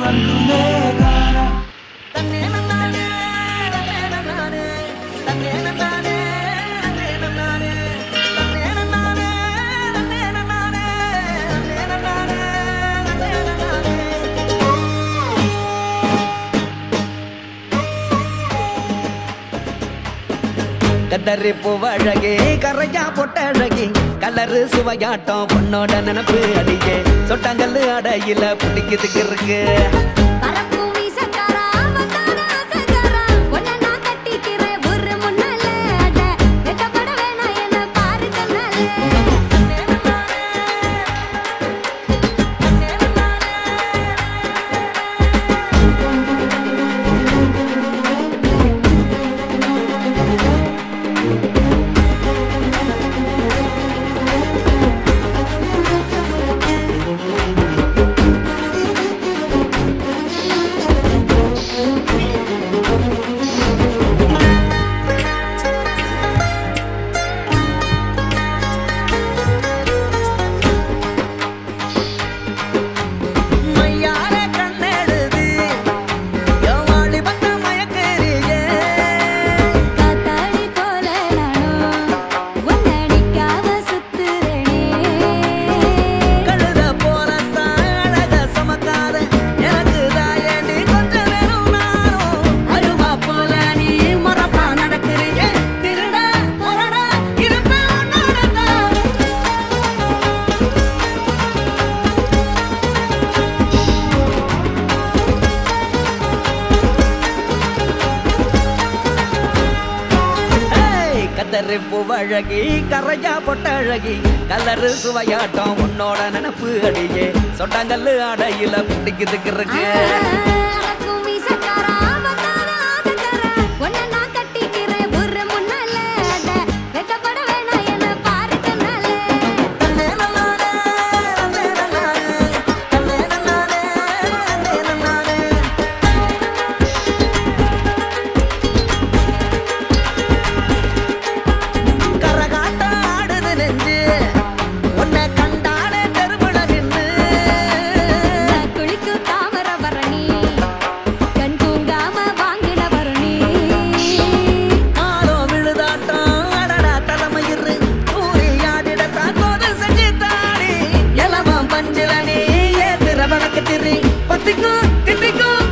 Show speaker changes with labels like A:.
A: உறங்குமே காணா
B: கதறி பூவழகி கரையா பொட்டழகி கலரு சுவையாட்டம் பொண்ணோட நினப்பு அடியே சொட்டாங்கல்லு அடையில பிடிக்குதுக்கு இருக்கு
C: பறக்கும் வீசக்காரா, வந்தான ஆசைக்காரா, உன்னை நான் கட்டிக்கிறேன் ஒரு முன்னால. அட, வெட்கப்பட வேணாம் என்னை பாரு கண்ணால.
B: மையார கண்ணெழுதி என் வாலிபத்தை மயக்கறியே
C: காத்தாடி போல நானும் உன்னை அடிக்காம சுத்துறேனே.
B: கழுத போலத்தான் அழக சமக்காத எனக்கு தாயண்டி கொஞ்சம் வேணும் நானும் அருவா போல நீ மரப்பா நடக்கிறியே திருட முரட இருப்பேன் உன்னோடதான் ஏய், கத்தரி பூவழகி கரையா பொட்டழகி கலரு சுவையாட்டம் உன்னோட நினப்பு அடியே சொட்டாங்கல்லு அடையில பிடிக்குதுக்கு இருக்கு
C: பறக்கும் வீசக்காரா, வந்தான ஆசைக்காரா, உன்னை நான் கட்டிக்கிறேன் ஒரு முன்னால. அட, வெட்கப்பட வேணாம் என்னை பாரு கண்ணால.
B: தன்னே நன்னானே, தன்னே நன்னானே, தன்னே நன்னானே, தன்னே நன்னானே. கரகாட்டம் ஆடுது நெஞ்சு உன்னை கண்டாலே தெருவுல நின்னு
C: நான் குளிக்கும் தாமிரபரணி, கண் தூங்காம வாங்கின வருணி.
B: ஆளோ விழுதாட்டம் அடடா தலைமயிறு ஊறி ஆடிடத்தான் தோது செஞ்சு தாடி எலவம் பஞ்சில நீ ஏத்துற வழக்கு திரி பத்திக்கும் தித்திக்கும்